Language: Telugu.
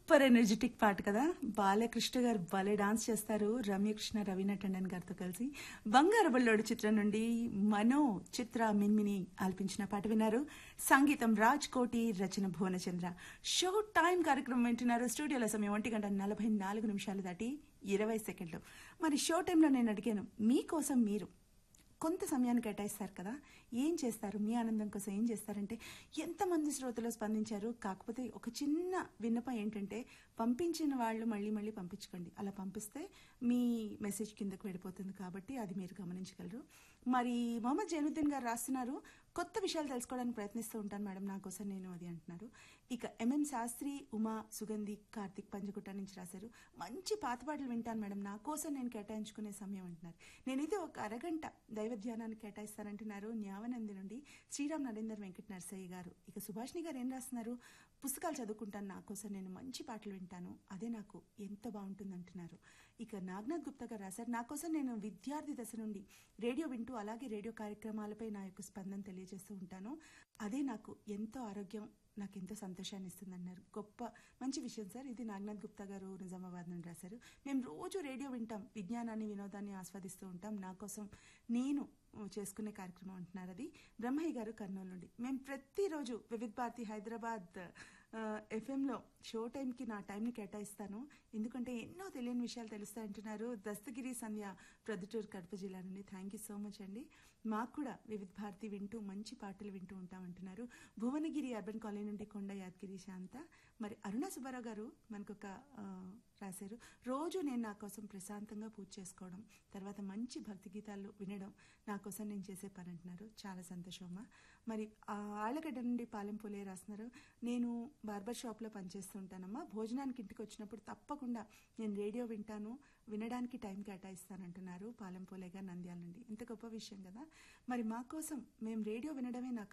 సూపర్ ఎనర్జెటిక్ పాట కదా బాలకృష్ణ గారు భలే డాన్స్ చేస్తారు రమ్యకృష్ణ రవీనా టండన్ గారితో కలిసి బంగారు బల్లోడు చిత్రం నుండి మనో చిత్ర మిన్మిని ఆలపించిన పాట విన్నారు సంగీతం రాజ్ కోటి రచన భువనచంద్ర షో టైం కార్యక్రమం వింటున్నారు స్టూడియోలో సమయం ఒంటి గంట నలభై నాలుగు నిమిషాలు దాటి ఇరవై సెకండ్లు మరి షో టైంలో నేను అడిగాను మీకోసం మీరు కొంత సమయాన్ని కేటాయిస్తారు కదా ఏం చేస్తారు మీ ఆనందం కోసం ఏం చేస్తారంటే ఎంతమంది శ్రోతలు స్పందించారు కాకపోతే ఒక చిన్న విన్నపం ఏంటంటే పంపించిన వాళ్ళు మళ్ళీ మళ్ళీ పంపించుకోండి అలా పంపిస్తే మీ మెసేజ్ కిందకు వెళ్ళిపోతుంది కాబట్టి అది మీరు గమనించగలరు మరి మొహమ్మద్ జైనుద్దీన్ గారు రాస్తున్నారు కొత్త విషయాలు తెలుసుకోవడానికి ప్రయత్నిస్తూ ఉంటాను మేడం నా కోసం నేను అది అంటున్నారు ఇక ఎంఎం శాస్త్రి ఉమా సుగంధి కార్తిక్ పంజగుట్ట నుంచి రాశారు మంచి పాత పాటలు వింటాను మేడం నా కోసం నేను కేటాయించుకునే సమయం అంటున్నారు నేనైతే ఒక అరగంట దైవ ధ్యానానికి కేటాయిస్తానంటున్నారు న్యావనంది నుండి శ్రీరామ్ నరేందర్ వెంకట నరసయ్య గారు ఇక సుభాష్ని గారు ఏం రాస్తున్నారు పుస్తకాలు చదువుకుంటాను నా కోసం నేను మంచి పాటలు వింటాను అదే నాకు ఎంతో బాగుంటుంది అంటున్నారు ఇక నాగ్నాథ్ గుప్తా గారు రాశారు నా కోసం నేను విద్యార్థి దశ నుండి రేడియో వింటూ అలాగే రేడియో కార్యక్రమాలపై నా యొక్క స్పందన తెలియజేస్తూ ఉంటాను అదే నాకు ఎంతో ఆరోగ్యం నాకు ఎంతో సంతోషాన్ని ఇస్తుంది అన్నారు గొప్ప మంచి విషయం సార్ ఇది నాగనాథ్ గుప్తా గారు నిజామాబాద్ నుండి రాశారు మేము రోజు రేడియో వింటాం విజ్ఞానాన్ని వినోదాన్ని ఆస్వాదిస్తూ ఉంటాం నా కోసం నేను చేసుకునే కార్యక్రమం అంటున్నారు అది బ్రహ్మయ్య గారు కర్నూలు నుండి మేము ప్రతిరోజు వివిధ్ భారతి హైదరాబాద్ ఎఫ్ఎంలో షో టైంకి నా టైంని కేటాయిస్తాను ఎందుకంటే ఎన్నో తెలియని విషయాలు తెలుస్తాయి అంటున్నారు దస్తగిరి సంధ్య ప్రొద్దుటూరు కడప జిల్లా నుండి థ్యాంక్ యూ సో మచ్ అండి మాకు కూడా వివిధ్ భారతి వింటూ మంచి పాటలు వింటూ ఉంటామంటున్నారు భువనగిరి అర్బన్ కాలనీ నుండి కొండ యాదగిరి శాంత మరి అరుణ సుబ్బారావు గారు మనకొక రాశారు రోజు నేను నా కోసం ప్రశాంతంగా పూజ చేసుకోవడం తర్వాత మంచి భక్తి గీతాలు వినడం నా కోసం నేను చేసే పని అంటున్నారు చాలా సంతోషం అమ్మా మరి ఆళ్ళగడ్డ నుండి పాలెం పూలే రాస్తున్నారు నేను బార్బర్ షాప్లో పనిచేస్తుంటానమ్మా భోజనానికి ఇంటికి వచ్చినప్పుడు తప్పకుండా నేను రేడియో వింటాను వినడానికి టైం కేటాయిస్తానంటున్నారు పాలెం పూలేగా నంద్యాల నుండి ఎంత గొప్ప విషయం కదా మరి మా కోసం మేము రేడియో వినడమే నాకు